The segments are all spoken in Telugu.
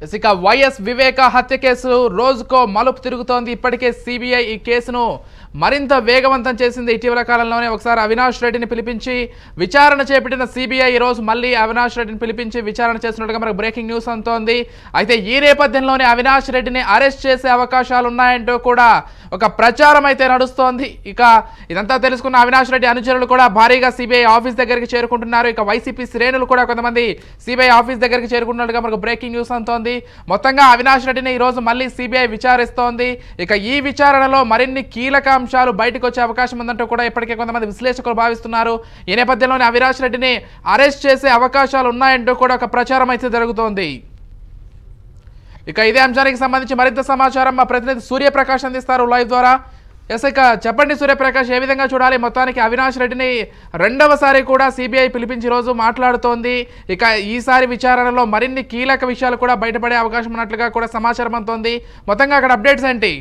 ఇక వైఎస్ వివేక హత్య కేసు రోజుకో మలుపు తిరుగుతోంది ఇప్పటికే సిబిఐ ఈ కేసును మరింత వేగవంతం చేసింది ఇటీవల కాలంలోనే ఒకసారి అవినాష్ రెడ్డిని పిలిపించి విచారణ చేపట్టిన సిబిఐ ఈరోజు మళ్ళీ అవినాష్ రెడ్డిని పిలిపించి విచారణ చేస్తున్నట్టుగా మనకు బ్రేకింగ్ న్యూస్ అంతోంది అయితే ఈ నేపథ్యంలోనే అవినాష్ రెడ్డిని అరెస్ట్ చేసే అవకాశాలు ఉన్నాయంటూ కూడా ఒక ప్రచారం అయితే నడుస్తోంది ఇక ఇదంతా తెలుసుకున్న అవినాష్ రెడ్డి అనుచరులు కూడా భారీగా సిబిఐ ఆఫీస్ దగ్గరికి చేరుకుంటున్నారు ఇక వైసీపీ శ్రేణులు కూడా కొంతమంది సిబిఐ ఆఫీస్ దగ్గరికి చేరుకుంటున్నట్టుగా మనకు బ్రేకింగ్ న్యూస్ అంతోంది మొత్తంగా అవినాష్ రెడ్డిని ఈరోజు మళ్ళీ సిబిఐ విచారిస్తోంది ఇక ఈ విచారణలో మరిన్ని కీలక అంశాలు బయటకు వచ్చే అవకాశం ఉందంటూ కూడా ఇప్పటికే కొంతమంది విశ్లేషకులు భావిస్తున్నారు ఈ నేపథ్యంలోనే అవినాష్ రెడ్డిని అరెస్ట్ చేసే అవకాశాలు ఉన్నాయంటూ కూడా ఒక ప్రచారం అయితే జరుగుతోంది ఇక ఇదే అంశానికి సంబంధించి మరింత సమాచారం మా ప్రతినిధి సూర్యప్రకాష్ అందిస్తారు లైవ్ ద్వారా ఎస్ ఇక చెప్పండి సూర్యప్రకాష్ ఏ విధంగా చూడాలి మొత్తానికి అవినాష్ రెడ్డిని రెండవసారి కూడా సిబిఐ పిలిపించి రోజు మాట్లాడుతోంది ఇక ఈసారి విచారణలో మరిన్ని కీలక విషయాలు కూడా బయటపడే అవకాశం ఉన్నట్లుగా కూడా సమాచారం అందుతోంది మొత్తంగా అక్కడ అప్డేట్స్ ఏంటి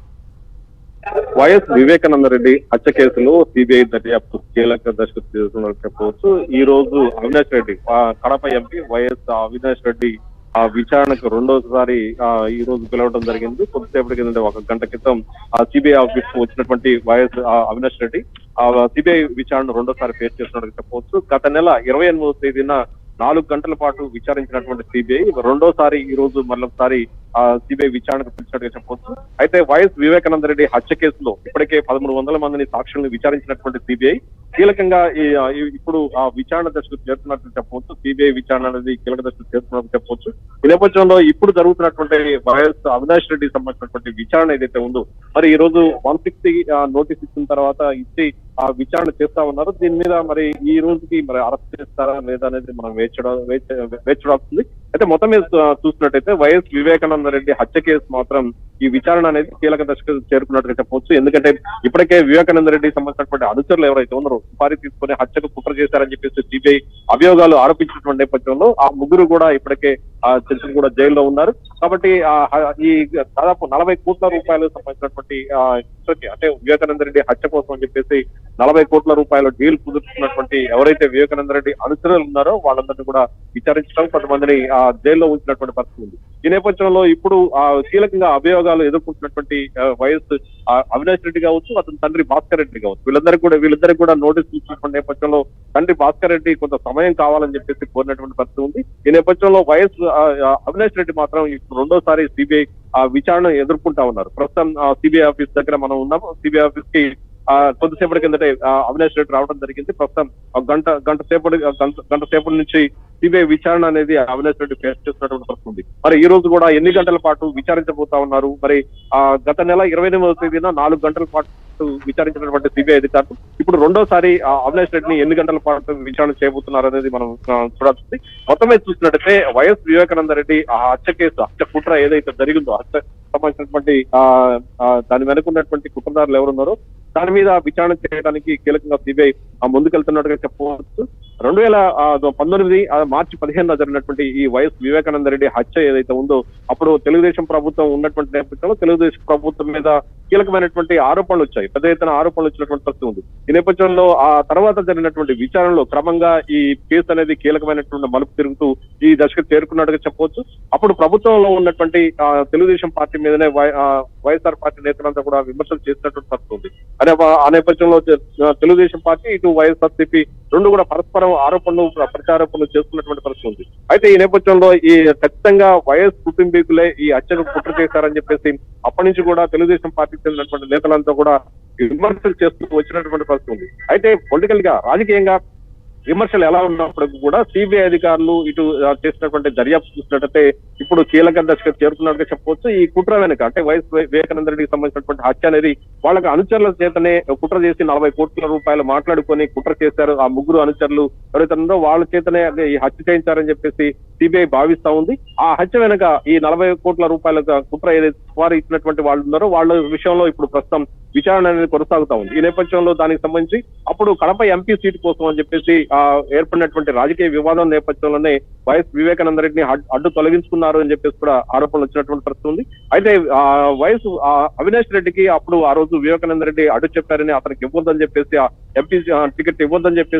వైఎస్ వివేకానంద రెడ్డి హత్య కేసులో సిబిఐ దర్యాప్తు కీలక దశకు తీసుకున్నారు చెప్పవచ్చు ఈ రోజు అవినాష్ రెడ్డి ఆ, కడప ఎంపీ వైఎస్ అవినాష్ రెడ్డి ఆ విచారణకు రెండోసారి ఆ, ఈ రోజు పిలవడం జరిగింది కొద్దిసేపటి కింద ఒక గంట క్రితం ఆ సిబిఐ ఆఫీస్ కు వచ్చినటువంటి వైఎస్ ఆ, అవినాష్ రెడ్డి ఆ సిబిఐ విచారణ రెండోసారి ఫేస్ చేస్తున్నట్టు చెప్పవచ్చు గత నెల ఇరవై ఎనిమిదవ తేదీన నాలుగు గంటల పాటు విచారించినటువంటి సిబిఐ రెండోసారి ఈ రోజు మరొకసారి ఆ సిబిఐ విచారణకు పిలిచినట్టుగా చెప్పవచ్చు అయితే వైఎస్ వివేకానంద రెడ్డి హత్య కేసులో ఇప్పటికే పదమూడు వందల మందిని సాక్షులను విచారించినటువంటి సిబిఐ కీలకంగా ఈ ఆ, ఈ- ఇప్పుడు ఆ విచారణ దశకు చేరుతున్నట్టు చెప్పవచ్చు సిబిఐ విచారణ అనేది కీలక దశకు చేరుతున్నట్టు చెప్పవచ్చు ఈ నేపథ్యంలో ఇప్పుడు జరుగుతున్నటువంటి వైఎస్ అవినాష్ రెడ్డికి సంబంధించినటువంటి విచారణ ఏదైతే ఉందో మరి ఈ రోజు వన్ సిక్స్టీ నోటీస్ ఇచ్చిన తర్వాత ఇచ్చి ఆ విచారణ చేస్తా ఉన్నారు దీని మీద మరి ఈ రోజుకి మరి అరెస్ట్ చేస్తారా లేదా అనేది మనం వేచడం వేచడాల్సింది అయితే మొత్తం మీద చూ- చూసినట్టయితే వైఎస్ వివేకానంద రెడ్డి హత్య కేసు మాత్రం ఈ విచారణ అనేది కీలక దశకు చేరుకున్నట్టుగా చెప్పవచ్చు ఎందుకంటే ఇప్పటికే వివేకానంద రెడ్డికి సంబంధించినటువంటి అనుచరులు ఎవరైతే ఉన్నారో సుపారీ తీసుకుని హత్యకు కుట్ర చేశారని చెప్పేసి సిబిఐ అభియోగాలు ఆరోపించినటువంటి నేపథ్యంలో ఆ ముగ్గురు కూడా ఇప్పటికే ఆ చర్చలు కూడా జైల్లో ఉన్నారు కాబట్టి ఆ హ- ఈ దాదాపు నలభై కోట్ల రూపాయలకు సంబంధించినటువంటి ఆ కుట్రకి అంటే వివేకానంద రెడ్డి హత్య కోసం అని చెప్పేసి నలభై కోట్ల రూపాయల డీల్ కుదుర్చుకున్నటువంటి ఎవరైతే వివేకానంద రెడ్డి అనుచరులు ఉన్నారో వాళ్ళందరినీ కూడా విచారించడం కొంతమందిని ఆ జైల్లో ఉంచినటువంటి పరిస్థితి ఉంది ఈ నేపథ్యంలో ఇప్పుడు ఆ కీలకంగా అభియోగాలు ఎదుర్కొంటున్నటువంటి ఆ, వైఎస్ ఆ, అవినాష్ రెడ్డి కావచ్చు అతని తండ్రి భాస్కర్ రెడ్డి కావచ్చు వీళ్ళందరికీ కూడా వీళ్ళిద్దరికి కూడా నోటీసులు ఇచ్చినటువంటి నేపథ్యంలో తండ్రి భాస్కర్ రెడ్డి కొంత సమయం కావాలని చెప్పేసి కోరినటువంటి పరిస్థితి ఉంది ఈ నేపథ్యంలో వైఎస్ ఆ, ఆ, అవినాష్ రెడ్డి మాత్రం ఇప్పుడు రెండోసారి సిబిఐ ఆ విచారణ ఎదుర్కొంటా ఉన్నారు ప్రస్తుతం సిబిఐ ఆఫీస్ దగ్గర మనం ఉన్నాము సిబిఐ ఆఫీస్ కి ఆ, కొద్దిసేపటి కిందటే ఆ, అవినాష్ రెడ్డి రావడం జరిగింది ప్రస్తుతం ఒక గంట గంట సేపటి గంట గంట సేపటి నుంచి సిబిఐ విచారణ అనేది అవినాష్ రెడ్డి ఫేస్ చేస్తున్నటువంటి పరిస్థితి ఉంది మరి ఈ రోజు కూడా ఎన్ని గంటల పాటు విచారించబోతా ఉన్నారు మరి ఆ గత నెల ఇరవై ఎనిమిదవ తేదీన నాలుగు గంటల పాటు విచారించినటువంటి సిబిఐ అధికారులు ఇప్పుడు రెండోసారి ఆ అవినాష్ రెడ్డిని ఎన్ని గంటల పాటు విచారణ చేయబోతున్నారు అనేది మనం ఆ, చూడాల్సింది మొత్తం మీద చూసినట్టయితే వైఎస్ వివేకానంద రెడ్డి ఆ హత్య కేసు హత్య కుట్ర ఏదైతే జరిగిందో హత్య సంబంధించినటువంటి ఆ ఆ, దాని వెనుక ఉన్నటువంటి కుట్రదారులు ఎవరున్నారో దాని మీద విచారణ చేయడానికి కీలకంగా సిబిఐ ముందుకెళ్తున్నట్టుగా చెప్పవచ్చు రెండు వేల ఆ, పంతొమ్మిది ఆ, మార్చి పదిహేనున జరిగినటువంటి ఈ వైఎస్ వివేకానంద రెడ్డి హత్య ఏదైతే ఉందో అప్పుడు తెలుగుదేశం ప్రభుత్వం ఉన్నటువంటి నేపథ్యంలో తెలుగుదేశం ప్రభుత్వం మీద కీలకమైనటువంటి ఆరోపణలు వచ్చాయి పెద్ద ఎత్తున ఆరోపణలు వచ్చినటువంటి పరిస్థితి ఉంది ఈ నేపథ్యంలో ఆ తర్వాత జరిగినటువంటి విచారణలో క్రమంగా ఈ కేసు అనేది కీలకమైనటువంటి మలుపు తిరుగుతూ ఈ దశకు చేరుకున్నట్టుగా చెప్పవచ్చు అప్పుడు ప్రభుత్వంలో ఉన్నటువంటి ఆ, తెలుగుదేశం పార్టీ మీదనే వై- ఆ, వైఎస్ఆర్ పార్టీ నేతలంతా కూడా విమర్శలు చేసినటువంటి పరిస్థితి ఉంది అనే ఆ నేపథ్యంలో తె- తెలుగుదేశం పార్టీ ఇటు వైఎస్ఆర్సీపీ రెండు కూడా పరస్పరం ఆరోపణలు ప్ర- ప్రత్యారోపణలు చేస్తున్నటువంటి పరిస్థితి ఉంది అయితే ఈ నేపథ్యంలో ఈ ఖచ్చితంగా వైఎస్ కుటుంబీకులే ఈ హత్యను కుట్ర చేశారని చెప్పేసి అప్పటి నుంచి కూడా తెలుగుదేశం పార్టీకి చెందినటువంటి నేతలంతా కూడా విమర్శలు చేస్తూ వచ్చినటువంటి పరిస్థితి ఉంది అయితే పొలిటికల్ గా రాజకీయంగా విమర్శలు ఎలా ఉన్నప్పటికీ కూడా సిబిఐ అధికారులు ఇటు ఆ, చేసినటువంటి దర్యాప్తు చూసినట్టయితే ఇప్పుడు కీలక దశకు చేరుకున్నట్టుగా చెప్పవచ్చు ఈ కుట్ర వెనుక అంటే వైఎస్ వివేకానంద రెడ్డికి సంబంధించినటువంటి హత్య అనేది వాళ్ళకి అనుచరుల చేతనే కుట్ర చేసి నలభై కోట్ల రూపాయలు మాట్లాడుకొని కుట్ర చేశారు ఆ ముగ్గురు అనుచరులు ఎవరైతే ఉన్నారో వాళ్ళ చేతనే అదే ఈ హత్య చేయించారని చెప్పేసి సిబిఐ భావిస్తా ఉంది ఆ హత్య వెనుక ఈ నలభై కోట్ల రూపాయల కుట్ర ఏదైతే వారు ఇచ్చినటువంటి వాళ్ళు ఉన్నారో వాళ్ళ విషయంలో ఇప్పుడు ప్రస్తుతం విచారణ అనేది కొనసాగుతా ఉంది ఈ నేపథ్యంలో దానికి సంబంధించి అప్పుడు కడప ఎంపీ సీట్ కోసం అని చెప్పేసి ఆ ఏర్పడినటువంటి రాజకీయ వివాదం నేపథ్యంలోనే వైఎస్ వివేకానంద రెడ్డిని అడ్- అడ్డు తొలగించుకున్నారు అని చెప్పేసి కూడా ఆరోపణలు వచ్చినటువంటి పరిస్థితి ఉంది అయితే ఆ వైఎస్ ఆ అవినాష్ రెడ్డికి అప్పుడు ఆ రోజు వివేకానంద రెడ్డి అడ్డు చెప్పారని అతనికి ఇవ్వద్దని చెప్పేసి ఆ ఎంపీ టికెట్ ఇవ్వద్దని చెప్పేసి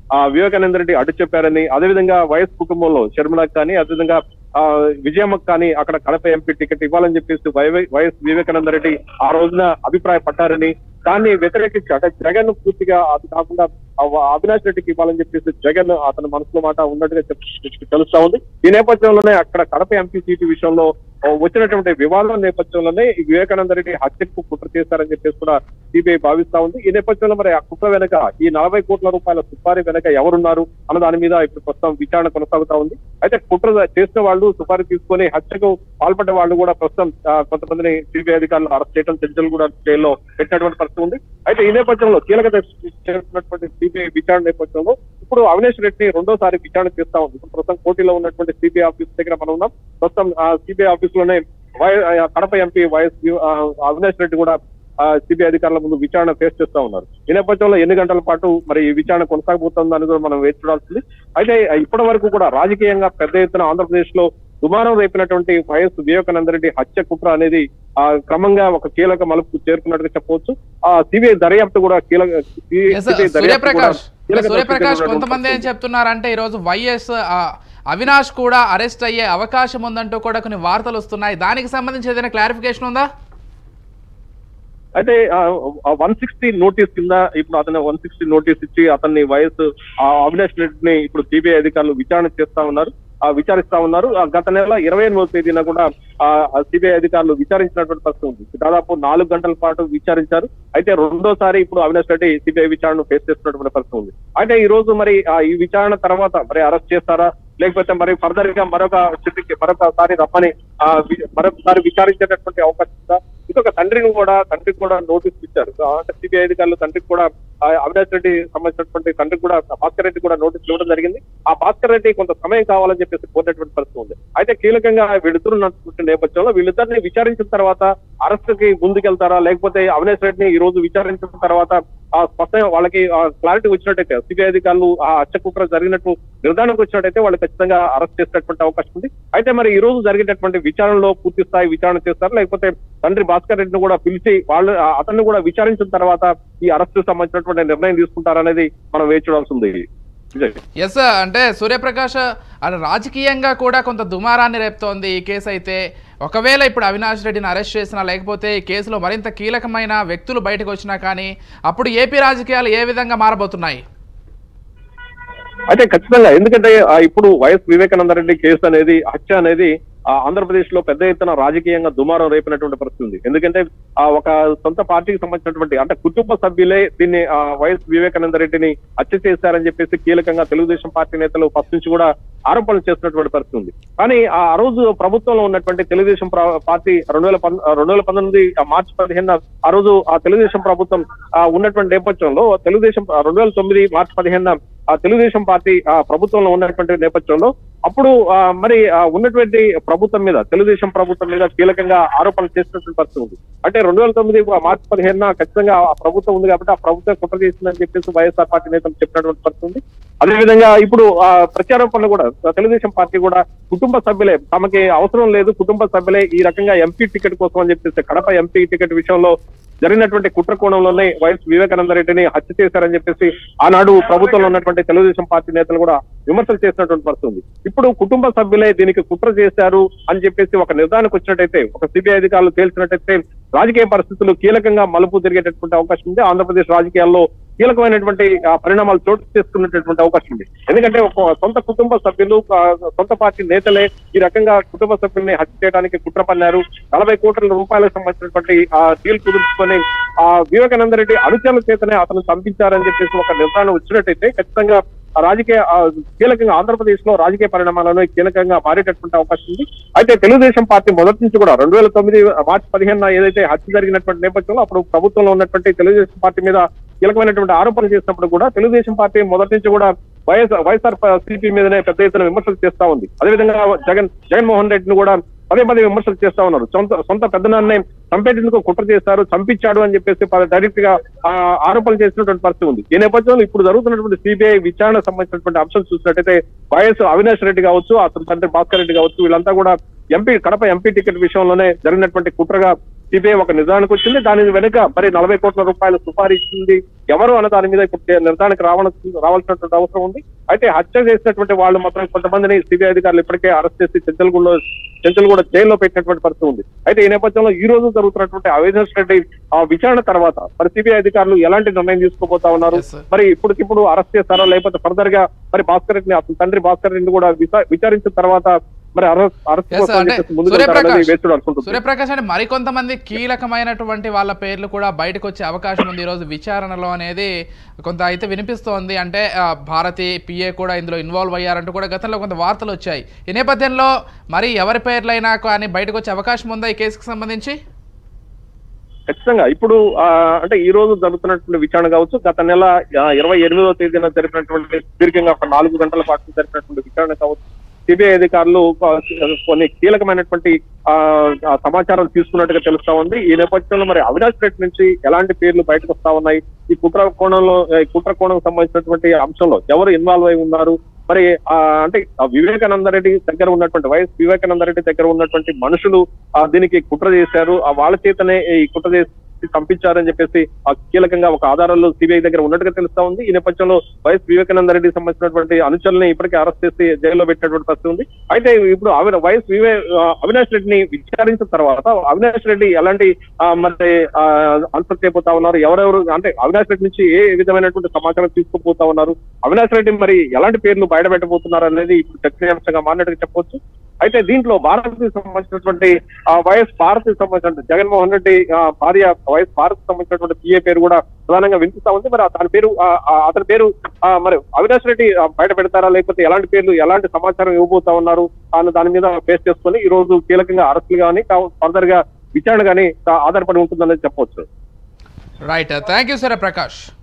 ఆ వివేకానంద రెడ్డి అడ్డు చెప్పారని అదేవిధంగా వైఎస్ కుటుంబంలో షర్మిలకు కానీ అదేవిధంగా ఆ విజయమ్మకు కానీ అక్కడ కడప ఎంపీ టికెట్ ఇవ్వాలని చెప్పేసి వై- వైఎస్ వివేకానంద రెడ్డి ఆ రోజున అభిప్రాయపడ్డారని దాన్ని వ్యతిరేకించి అంటే జగన్ పూర్తిగా అది కాకుండా ఆ వ- అవినాష్ రెడ్డికి ఇవ్వాలని చెప్పేసి జగన్ అతని మనసులో మాట ఉన్నట్టుగా చెప్- తెలుస్తా ఉంది ఈ నేపథ్యంలోనే అక్కడ కడప ఎంపీ సీటు విషయంలో ఆ, వచ్చినటువంటి వివాదం నేపథ్యంలోనే ఈ వివేకానంద రెడ్డి హత్యకు కుట్ర చేశారని చెప్పేసి కూడా సిబిఐ భావిస్తా ఉంది ఈ నేపథ్యంలో మరి ఆ కుట్ర వెనక ఈ నలభై కోట్ల రూపాయల సుపారీ వెనక ఎవరున్నారు అన్న దాని మీద ఇప్పుడు ప్రస్తుతం విచారణ కొనసాగుతా ఉంది అయితే కుట్ర చేసిన వాళ్ళు సుపారీ తీసుకొని హత్యకు పాల్పడ్డ వాళ్ళు కూడా ప్రస్తుతం ఆ, కొంతమందిని సిబిఐ అధికారులు అరెస్ట్ చేయడం చెంచల్ కూడా జైల్లో పెట్టినటువంటి పరిస్థితి ఉంది అయితే ఈ నేపథ్యంలో కీలక దర్శి- చేస్తున్నటువంటి సిబిఐ విచారణ నేపథ్యంలో ఇప్పుడు అవినేష్ రెడ్డిని రెండోసారి విచారణ చేస్తా ఉంది ఇప్పుడు ప్రస్తుతం కోటిలో ఉన్నటువంటి సిబిఐ ఆఫీస్ దగ్గర మనం ఉన్నాం ప్రస్తుతం సిబిఐ ఆఫీస్ లోనే వై- ఆ, కడప ఎంపీ వైఎస్ వి- ఆ, అవినాష్ రెడ్డి కూడా సిబిఐ అధికారుల ముందు విచారణ ఫేస్ చేస్తా ఉన్నారు ఈ నేపథ్యంలో ఎన్ని గంటల పాటు మరి ఈ విచారణ కొనసాగబోతుందని కూడా మనం వేచి చూడాల్సింది అయితే ఇప్పటి వరకు కూడా రాజకీయంగా పెద్ద ఎత్తున ఆంధ్రప్రదేశ్ లో దుమారం రేపినటువంటి వైఎస్ వివేకానంద రెడ్డి హత్య కుట్ర అనేది ఆ క్రమంగా ఒక కీలక మలుపు చేరుకున్నట్టుగా చెప్పవచ్చు ఆ సిబిఐ దర్యాప్తు కూడా కీలక Yes, sir. CBI దర్యాప్తు కూడా సూర్యప్రకాష్ కీలక సూర్యప్రకాష్ దర్శకుడు కొంతమంది ఏం ఉన్నటువంటి చెప్తున్నారంటే ఈరోజు వైఎస్ ఆ, అవినాష్ కూడా అరెస్ట్ అయ్యే అవకాశం ఉందంటూ కూడా కొన్ని వార్తలు వస్తున్నాయి దానికి సంబంధించి ఏదైనా క్లారిఫికేషన్ ఉందా అయితే వన్ సిక్స్టీ నోటీస్ కింద ఇప్పుడు అతను వన్ సిక్స్టీ నోటీస్ ఇచ్చి అతన్ని వయసు ఆ అవినాష్ రెడ్డిని ఇప్పుడు సిబిఐ అధికారులు విచారణ చేస్తా ఉన్నారు ఆ విచారిస్తా ఉన్నారు ఆ గత నెల ఇరవై ఎనిమిదవ తేదీన కూడా ఆ సిబిఐ అధికారులు విచారించినటువంటి పరిస్థితి ఉంది దాదాపు నాలుగు గంటల పాటు విచారించారు అయితే రెండోసారి ఇప్పుడు అవినాష్ రెడ్డి సిబిఐ విచారణ ఫేస్ చేస్తున్నటువంటి పరిస్థితి ఉంది అయితే ఈ రోజు మరి ఆ ఈ విచారణ తర్వాత మరి అరెస్ట్ చేస్తారా లేకపోతే మరి ఫర్దర్ గా మరొక స్థితికి మరొకసారి రమ్మని ఆ వి- మరొకసారి విచారించేటటువంటి అవకాశం ఉందా ఇంకొక తండ్రిని కూడా తండ్రికి కూడా నోటీస్ ఇచ్చారు ఆ, అంటే సిబిఐ అధికారులు తండ్రికి కూడా ఆ, అవినాష్ రెడ్డి సంబంధించినటువంటి తండ్రికి కూడా భాస్కర్ రెడ్డి కూడా నోటీస్ ఇవ్వడం జరిగింది ఆ భాస్కర్ రెడ్డి కొంత సమయం కావాలని చెప్పేసి కోరినటువంటి పరిస్థితి ఉంది అయితే కీలకంగా వీళ్ళిద్దరు ఉన్నటువంటి నేపథ్యంలో వీళ్ళిద్దరిని విచారించిన తర్వాత అరెస్ట్ కి ముందుకెళ్తారా లేకపోతే అవినాష్ రెడ్డిని ఈ రోజు విచారించిన తర్వాత ఆ స్పష్టంగా వాళ్ళకి క్లారిటీ వచ్చినట్టయితే సిబిఐ అధికారులు ఆ హత్య కుట్ర జరిగినట్టు నిర్ధారణకు వచ్చినట్టయితే వాళ్ళు ఖచ్చితంగా అరెస్ట్ చేసేటటువంటి అవకాశం ఉంది అయితే మరి ఈ రోజు జరిగేటటువంటి విచారణలో పూర్తి స్థాయి విచారణ చేస్తారు లేకపోతే తండ్రి భాస్కర్ రెడ్డిని కూడా పిలిచి వాళ్ళు ఆ అతన్ని కూడా విచారించిన తర్వాత ఈ అరెస్ట్ సంబంధించినటువంటి నిర్ణయం తీసుకుంటారనేది మనం వేచి చూడాల్సి ఉంది విజయ్ ఎస్ అంటే సూర్యప్రకాష్ అది రాజకీయంగా కూడా కొంత దుమారాన్ని రేపుతోంది ఈ కేసు అయితే ఒకవేళ ఇప్పుడు అవినాష్ రెడ్డిని అరెస్ట్ చేసినా లేకపోతే ఈ కేసులో మరింత కీలకమైన వ్యక్తులు బయటకు వచ్చినా కానీ అప్పుడు ఏపీ రాజకీయాలు ఏ విధంగా మారబోతున్నాయి అయితే ఖచ్చితంగా ఎందుకంటే ఆ, ఇప్పుడు వైఎస్ వివేకానంద రెడ్డి కేసు అనేది హత్య అనేది ఆ, ఆంధ్రప్రదేశ్ లో పెద్ద ఎత్తున రాజకీయంగా దుమారం రేపినటువంటి పరిస్థితి ఉంది ఎందుకంటే ఆ ఒక సొంత పార్టీకి సంబంధించినటువంటి అంటే కుటుంబ సభ్యులే దీన్ని ఆ, వైఎస్ వివేకానంద రెడ్డిని హత్య చేశారని చెప్పేసి కీలకంగా తెలుగుదేశం పార్టీ నేతలు ఫస్ట్ నుంచి కూడా ఆరోపణలు చేస్తున్నటువంటి పరిస్థితి ఉంది కానీ ఆ ఆ రోజు ప్రభుత్వంలో ఉన్నటువంటి తెలుగుదేశం ప్ర- పార్టీ రెండు వేల పం- రెండు వేల పంతొమ్మిది ఆ మార్చి పదిహేను ఆ రోజు ఆ తెలుగుదేశం ప్రభుత్వం ఆ ఉన్నటువంటి నేపథ్యంలో తెలుగుదేశం రెండు వేల తొమ్మిది మార్చి పదిహేను ఆ తెలుగుదేశం పార్టీ ఆ ప్రభుత్వంలో ఉన్నటువంటి నేపథ్యంలో అప్పుడు ఆ, మరి ఆ ఉన్నటువంటి ప్రభుత్వం మీద తెలుగుదేశం ప్రభుత్వం మీద కీలకంగా ఆరోపణలు చేసినటువంటి పరిస్థితి ఉంది అంటే రెండు వేల తొమ్మిది మార్చి పదిహేనున ఖచ్చితంగా ఆ ప్రభుత్వం ఉంది కాబట్టి ఆ ప్రభుత్వం కుట్ర చేసిందని చెప్పేసి వైఎస్ఆర్ పార్టీ నేతలు చెప్పినటువంటి పరిస్థితి ఉంది అదేవిధంగా ఇప్పుడు ఆ ప్రత్యారోపణలు కూడా తెలుగుదేశం పార్టీ కూడా కుటుంబ సభ్యులే తమకి అవసరం లేదు కుటుంబ సభ్యులే ఈ రకంగా ఎంపీ టికెట్ కోసం అని చెప్పేసి కడప ఎంపీ టికెట్ విషయంలో జరిగినటువంటి కుట్ర కోణంలోనే వైఎస్ వివేకానంద రెడ్డిని హత్య చేశారని చెప్పేసి ఆనాడు ప్రభుత్వంలో ఉన్నటువంటి తెలుగుదేశం పార్టీ నేతలు కూడా విమర్శలు చేసినటువంటి పరిస్థితి ఉంది ఇప్పుడు కుటుంబ సభ్యులే దీనికి కుట్ర చేశారు అని చెప్పేసి ఒక నిర్ధారణకు వచ్చినట్టయితే ఒక సిబిఐ అధికారులు తేల్చినట్టయితే రాజకీయ పరిస్థితులు కీలకంగా మలుపు తిరిగేటటువంటి అవకాశం ఉంది ఆంధ్రప్రదేశ్ రాజకీయాల్లో కీలకమైనటువంటి ఆ, పరిణామాలు చోటు చేసుకునేటటువంటి అవకాశం ఉంది ఎందుకంటే ఒక సొంత కుటుంబ సభ్యులు ఆ, సొంత పార్టీ నేతలే ఈ రకంగా కుటుంబ సభ్యుల్ని హత్య చేయడానికి కుట్ర పన్నారు నలభై కోట్ల రూపాయలకు సంబంధించినటువంటి ఆ డీల్ కుదుర్చుకొని ఆ వివేకానంద రెడ్డి అనుచరుల చేతనే అతను చంపించారని చెప్పేసి ఒక నిర్ధారణ వచ్చినట్టయితే ఖచ్చితంగా ఆ రాజకీయ ఆ, కీలకంగా ఆంధ్రప్రదేశ్ లో రాజకీయ పరిణామాలను కీలకంగా మారేటటువంటి అవకాశం ఉంది అయితే తెలుగుదేశం పార్టీ మొదటి నుంచి కూడా రెండు వేల తొమ్మిది మార్చి పదిహేను ఏదైతే హత్య జరిగినటువంటి నేపథ్యంలో అప్పుడు ప్రభుత్వంలో ఉన్నటువంటి తెలుగుదేశం పార్టీ మీద కీలకమైనటువంటి ఆరోపణలు చేసినప్పుడు కూడా తెలుగుదేశం పార్టీ మొదటి నుంచి కూడా వైఎస్ఆర్ వైఎస్ఆర్ సిపి మీదనే పెద్ద ఎత్తున విమర్శలు చేస్తా ఉంది అదేవిధంగా జగన్ జగన్మోహన్ రెడ్డిని కూడా పదే పదే విమర్శలు చేస్తా ఉన్నారు సొంత సొంత పెద్దనాన్నే చంపేటందుకు కుట్ర చేశారు చంపించాడు అని చెప్పేసి డైరెక్ట్ గా ఆ, ఆరోపణలు చేసినటువంటి పరిస్థితి ఉంది ఈ నేపథ్యంలో ఇప్పుడు జరుగుతున్నటువంటి సిబిఐ విచారణ సంబంధించినటువంటి అంశం చూసినట్టయితే వైఎస్ అవినాష్ రెడ్డి కావచ్చు అతని తండ్రి భాస్కర్ రెడ్డి కావచ్చు వీళ్ళంతా కూడా ఎంపీ కడప ఎంపీ టికెట్ విషయంలోనే జరిగినటువంటి కుట్రగా సిబిఐ ఒక నిర్ధారణకు వచ్చింది దాని వెనుక మరి నలభై కోట్ల రూపాయలు సుపారీచింది ఎవరు అన్న దాని మీద ఇప్పుడు నిర్ధారణకు రావాల్సి రావాల్సినటువంటి అవసరం ఉంది అయితే హత్య చేసినటువంటి వాళ్ళు మాత్రం కొంతమందిని సిబిఐ అధికారులు ఇప్పటికే అరెస్ట్ చేసి చెంచల్గూడలో చెంచల్గూడ జైల్లో పెట్టినటువంటి పరిస్థితి ఉంది అయితే ఈ నేపథ్యంలో ఈ రోజు జరుగుతున్నటువంటి అవినాష్ రెడ్డి ఆ విచారణ తర్వాత మరి సిబిఐ అధికారులు ఎలాంటి నిర్ణయం తీసుకోబోతా ఉన్నారు Yes, sir. మరి ఇప్పటికిప్పుడు అరెస్ట్ చేస్తారా లేకపోతే ఫర్దర్ గా మరి భాస్కర్ రెడ్డిని అతని తండ్రి భాస్కర్ రెడ్డిని కూడా విచా- విచారించిన తర్వాత మరి అరెస్ట్ అరెస్ట్ Yes, sir. కోసం అంటే చెప్పేసి ముందుకు వెళ్తారనేది సూర్యప్రకాష్ వేచి చూడాల్సి సూర్యప్రకాష్ అంటే మరికొంతమంది కీలకమైనటువంటి వాళ్ళ పేర్లు కూడా బయటకు వచ్చే అవకాశం ఉంది ఈరోజు విచారణలో అనేది కొంత అయితే వినిపిస్తోంది అంటే ఆ, భారతి పిఏ కూడా ఇందులో ఇన్వాల్వ్ అయ్యారంటూ కూడా గతంలో కొంత వార్తలు వచ్చాయి ఈ నేపథ్యంలో మరి ఎవరి పేర్లైనా కానీ బయటకు వచ్చే అవకాశం ఉందా ఈ కేసుకు సంబంధించి ఖచ్చితంగా ఇప్పుడు ఆ, అంటే ఈ రోజు జరుగుతున్నటువంటి విచారణ కావచ్చు గత నెల ఆ, ఇరవై ఎనిమిదవ తేదీన జరిపినటువంటి దీర్ఘంగా ఒక నాలుగు గంటల పాటు జరిపినటువంటి విచారణ కావచ్చు సిబిఐ అధికారులు ఆ, కొన్ని కీలకమైనటువంటి ఆ ఆ సమాచారం తీసుకున్నట్టుగా తెలుస్తా ఉంది ఈ నేపథ్యంలో మరి అవినాష్ రెడ్డి నుంచి ఎలాంటి పేర్లు బయటకు వస్తా ఉన్నాయి ఈ కుట్ర కోణంలో ఈ కుట్ర కోణం సంబంధించినటువంటి అంశంలో ఎవరు ఇన్వాల్వ్ అయి ఉన్నారు మరి ఆ, అంటే ఆ వివేకానంద రెడ్డి దగ్గర ఉన్నటువంటి వైఎస్ వివేకానంద రెడ్డి దగ్గర ఉన్నటువంటి మనుషులు ఆ దీనికి కుట్ర చేశారు ఆ వాళ్ళ చేతనే ఈ కుట్ర చేసి పంపించారని చెప్పేసి ఆ కీలకంగా ఒక ఆధారాలు సిబిఐ దగ్గర ఉన్నట్టుగా తెలుస్తా ఉంది ఈ నేపథ్యంలో వైఎస్ వివేకానంద రెడ్డికి సంబంధించినటువంటి అనుచరుల్ని ఇప్పటికే అరెస్ట్ చేసి జైల్లో పెట్టినటువంటి పరిస్థితి ఉంది అయితే ఇప్పుడు అవి వైఎస్ వివే ఆ, అవినాష్ రెడ్డిని విచారించిన తర్వాత అవినాష్ రెడ్డి ఎలాంటి ఆ, మరి ఆ, ఆన్సర్ చేయబోతా ఉన్నారు ఎవరెవరు అంటే అవినాష్ రెడ్డి నుంచి ఏ విధమైనటువంటి సమాచారం తీసుకుపోతా ఉన్నారు అవినాష్ రెడ్డి మరి ఎలాంటి పేర్లు బయట పెట్టబోతున్నారు అనేది ఇప్పుడు చర్చనీయాంశంగా మారినట్టుగా చెప్పొచ్చు అయితే దీంట్లో భారత్కి సంబంధించినటువంటి ఆ, వైఎస్ భారత్కి సంబంధించిన జగన్మోహన్ రెడ్డి ఆ, భార్య వైఎస్ భారత్ సంబంధించినటువంటి పిఏ పేరు కూడా ప్రధానంగా వినిపిస్తా ఉంది మరి అతని పేరు ఆ, ఆ, అతని పేరు ఆ, మరి అవినాష్ రెడ్డి ఆ, బయట పెడతారా లేకపోతే ఎలాంటి పేర్లు ఎలాంటి సమాచారం ఇవ్వబోతా ఉన్నారు అన్న దాని మీద బేస్ చేసుకొని ఈ రోజు కీలకంగా అరెస్టులు కానీ ఫర్దర్ గా విచారణ కానీ ఆధారపడి ఉంటుందనేది చెప్పవచ్చు రైట్ థ్యాంక్ యూ సూర్యప్రకాష్